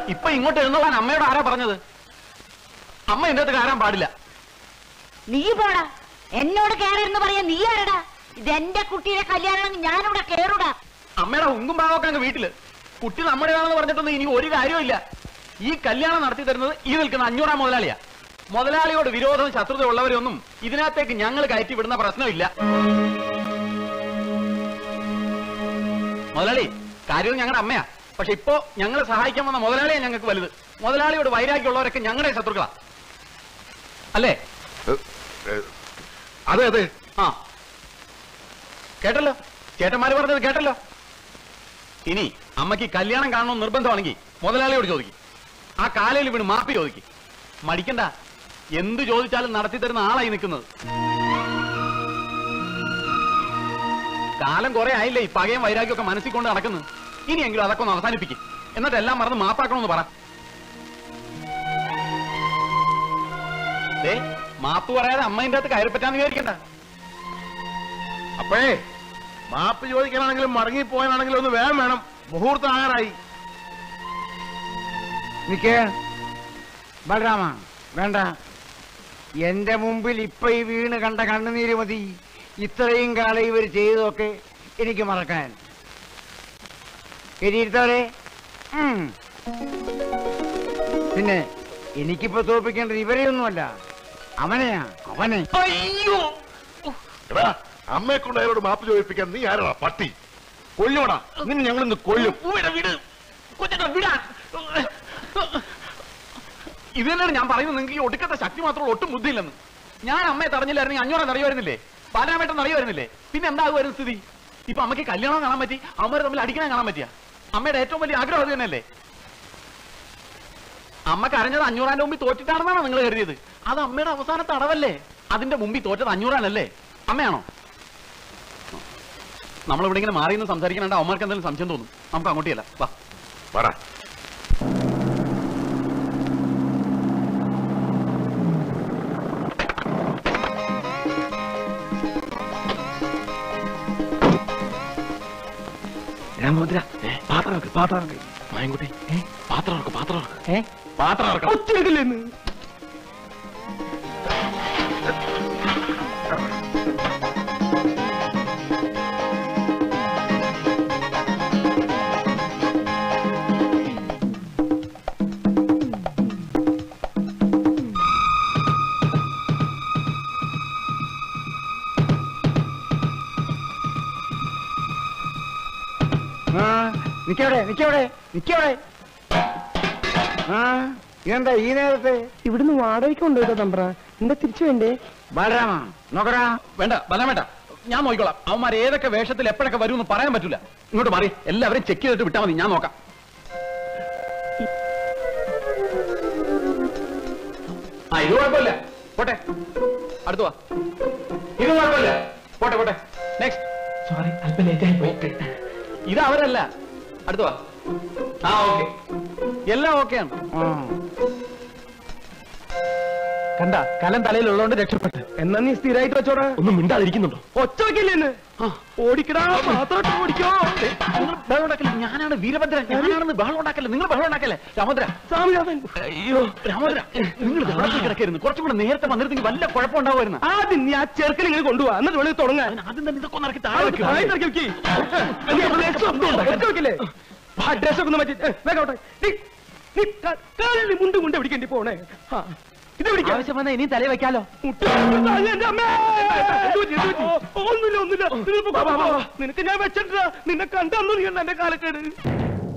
ഇപ്പൊ ഇങ്ങോട്ട് എഴുന്നള്ളാൻ അമ്മയോട് ആരാ പറഞ്ഞത് അമ്മ എന്റെ അടുത്ത് കയറാൻ പാടില്ല നീ പോടാ എന്നോട് കേറരുന്ന് പറയാ നീ ആരടാ ഇതെന്റെ കുട്ടിയുടെ കല്യാണം ഞാനിവിടെ കേറുടാ അമ്മയുടെ ഉങ്കും ഭാഗമൊക്കെ അങ്ങ് വീട്ടില് കുട്ടി നമ്മുടേതാണെന്ന് പറഞ്ഞിട്ടൊന്നും ഇനി ഒരു കാര്യമില്ല ഈ കല്യാണം നടത്തി തരുന്നത് ഈ നിൽക്കുന്ന അഞ്ഞൂറാം മുതലാളിയാ മുതലാളിയോട് വിരോധവും ശത്രുത ഉള്ളവരൊന്നും ഇതിനകത്തേക്ക് ഞങ്ങൾ കയറ്റി വിടുന്ന പ്രശ്നമില്ല മുതലാളി കാര്യം ഞങ്ങളുടെ അമ്മയാ പക്ഷെ ഇപ്പോ ഞങ്ങളെ സഹായിക്കാൻ വന്ന മുതലാളിയാ ഞങ്ങൾക്ക് വലുത് മുതലാളിയോട് വൈരാഗ്യമുള്ളവരൊക്കെ ഞങ്ങളുടെ ശത്രുക്കളാ അല്ലേ അതെ അതെ ആ കേട്ടല്ലോ ചേട്ടന്മാര് പറഞ്ഞത് കേട്ടല്ലോ ഇനി അമ്മയ്ക്ക് കല്യാണം കാണണമെന്ന് നിർബന്ധമാണെങ്കിൽ മുതലാളിയോട് ചോദിക്കും ആ കാലയിൽ വീണ് മാപ്പി ചോദിക്കും മടിക്കണ്ട എന്ത് ചോദിച്ചാലും നടത്തി തരുന്ന ആളായി നിൽക്കുന്നത് കാലം കുറെ ആയില്ലേ ഈ പകയും വൈരാഗ്യമൊക്കെ മനസ്സിൽ കൊണ്ട് നടക്കുന്നത് ഇനിയെങ്കിലും അതൊക്കെ ഒന്ന് അവസാനിപ്പിക്കും എന്നിട്ട് എല്ലാം മറന്ന് മാപ്പാക്കണമെന്ന് പറ ദേ, മാപ്പ് പറയാതെ അമ്മേന്റെ അകത്ത് കയറി പറ്റാന്ന് വിചാരിക്കണ്ട അപ്പോഴേ മാപ്പ് ചോദിക്കാനാണെങ്കിലും മടങ്ങിപ്പോയാണെങ്കിലും ഒന്ന് വേഗം വേണം മുഹൂർത്തം ആകാറായി നിക്കേ ബലരാമ വേണ്ട എന്റെ മുമ്പിൽ ഇപ്പൊ ഈ വീണ് കണ്ട കണ്ണുനീര് മതി ഇത്രയും കാലം ഇവർ ചെയ്തതൊക്കെ എനിക്ക് മറക്കാൻ എരിയിരുത്തവരെ പിന്നെ എനിക്കിപ്പോ തോൽപ്പിക്കേണ്ടത് ഇവരെയൊന്നുമല്ല അവനെയാ അവനെ അയ്യോ എടാ അമ്മയെ കൊണ്ട് അയാളോട് മാപ്പ് ചോദിപ്പിക്കാൻ നീ ആരാടാ പട്ടി കൊല്ലുവടാ നിന്നെ ഞങ്ങളിന്ന് കൊല്ലും വിട, വിട്. കൊച്ചേട്ടാ, വിടാൻ. ഇത് തന്നെയാണ് ഞാൻ പറയുന്നത് നിങ്ങൾക്ക് ഈ ഒടുക്കത്തെ ശക്തി മാത്രമുള്ള ഒട്ടും ബുദ്ധിയില്ലെന്ന് ഞാൻ അമ്മയെ തടഞ്ഞില്ലായിരുന്നെങ്കിൽ അഞ്ഞൂറാം അറിയുമായിരുന്നില്ലേ ബാലരാമേട്ടൻ അറിയുമായിരുന്നില്ലേ പിന്നെ എന്താകുമായിരുന്നു സ്ഥിതി ഇപ്പൊ അമ്മയ്ക്ക് കല്യാണം കാണാൻ പറ്റി അമ്മരെ തമ്മിൽ അടിക്കണം കാണാൻ പറ്റിയ അമ്മയുടെ ഏറ്റവും വലിയ ആഗ്രഹം അത് തന്നെയല്ലേ അമ്മ കരഞ്ഞത് അഞ്ഞൂറാന്റെ മുമ്പിൽ തോറ്റിട്ടാണെന്നാണോ നിങ്ങൾ കരുതിയത് അത് അമ്മയുടെ അവസാനത്തെ അടവല്ലേ അതിന്റെ മുമ്പിൽ തോറ്റത് അഞ്ഞൂറാനല്ലേ അമ്മയാണോ നമ്മളിവിടെ ഇങ്ങനെ മാറി നിന്ന് സംസാരിക്കണണ്ട അമ്മമാർക്ക് എന്തെങ്കിലും സംശയം തോന്നും നമുക്ക് അങ്ങോട്ടിയല്ല വാ പറ രാമഭദ്ര പാത്രം വെക്ക് പാത്രം വെക്ക് മായൻകുട്ടി പാത്രം വെക്ക് പാത്രം വെക്ക് പാത്രം വെക്കണം ഒച്ചെടുക്കില്ലെന്ന് ആ നിക്കവിടെ നിക്കവിടെ നിക്കവിടെ ആ ഇതെന്താ ഈ നേരത്തെ ഇവിടുന്ന് വാടകയ്ക്ക് കൊണ്ടുപോയിട്ടോ തമ്പ്ര എന്താ തിരിച്ചു വേണ്ടേ ബലരാമ നോക്കടാ വേണ്ട ബലം വേണ്ട ഞാൻ നോക്കിക്കോളാം അവന്മാർ ഏതൊക്കെ വേഷത്തിൽ എപ്പോഴൊക്കെ വരും എന്ന് പറയാൻ പറ്റൂല ഇങ്ങോട്ട് മാറി എല്ലാവരും ചെക്ക് ചെയ്തിട്ട് വിട്ടാൽ മതി ഞാൻ നോക്കാം ആ ഇത് കുഴപ്പമില്ല പോട്ടെ അടുത്ത് വാ ഇത് കുഴപ്പമില്ല പോട്ടെ പോട്ടെ നെക്സ്റ്റ് സോറി അല്പം ലേറ്റ് ആയി പോയി ഇത് അവരല്ല അടുത്ത് വാ ആ ഓക്കെ എല്ലാം ഓക്കെയാണ് ആ കണ്ട കലം തലയിലുള്ളതുകൊണ്ട് രക്ഷപ്പെട്ട് എന്നാ നീ സ്ഥിരമായിട്ട് വെച്ചോടാ ഒന്നും മിണ്ടാതിരിക്കുന്നുണ്ടോ ഒച്ച വെക്കില്ലേന്ന് ഓടിക്കടാ മാത്രം ഓടിക്കോ നിങ്ങൾ ബഹളം ഉണ്ടാക്കല്ലേ ഞാനാണ് വീരഭദ്രൻ ഞാനാണെന്ന് ബഹളം ഉണ്ടാക്കല്ലേ നിങ്ങൾ ബഹളം ഉണ്ടാക്കല്ലേ രാമോദ്ര സ്വാമിനാഥൻ അയ്യോ രാമോദ്ര നിങ്ങൾ വെള്ളത്തിൽ കിടക്കരുന്നു കുറച്ചും കൂടെ നേരത്തെ വന്നിരുന്നെങ്കിൽ വല്ല കുഴപ്പമുണ്ടാവുമായിരുന്നു ആദ്യം നീ ആ ചെറുക്കൽ ഇങ്ങനെ കൊണ്ടുപോവാ എന്നിട്ട് വേണമെങ്കിൽ തുടങ്ങാൻ അതിന് ആദ്യം തന്നെ ഇതൊക്കെ ഒന്ന് ഇറക്കി താഴെ വെക്ക്. വെക്കില്ലേ ഡ്രസ് ഒക്കെ ഒന്ന് മാറ്റി ഏ, വേഗം ആവട്ടെ. നീ നീ ക- കാലിൽ മുണ്ട് മുണ്ട് പിടിക്കേണ്ടി പോണേ ആ, ഇത് പിടിക്കാം ആവശ്യം വന്നാൽ ഇനി തലയിൽ വെക്കാലോ മുട്ട് അയ്യ, എൻ്റെ അമ്മേ. എന്ത് പറ്റി, എന്ത് പറ്റി? ഒന്നുമില്ല ഒന്നുമില്ല നിനക്ക് പോ, പോ, പോ, പോ. നിനക്ക് ഞാൻ വെച്ചിട്ടാ നിന്നെ കണ്ടന്നു നീ എന്റെ കാലക്കേട്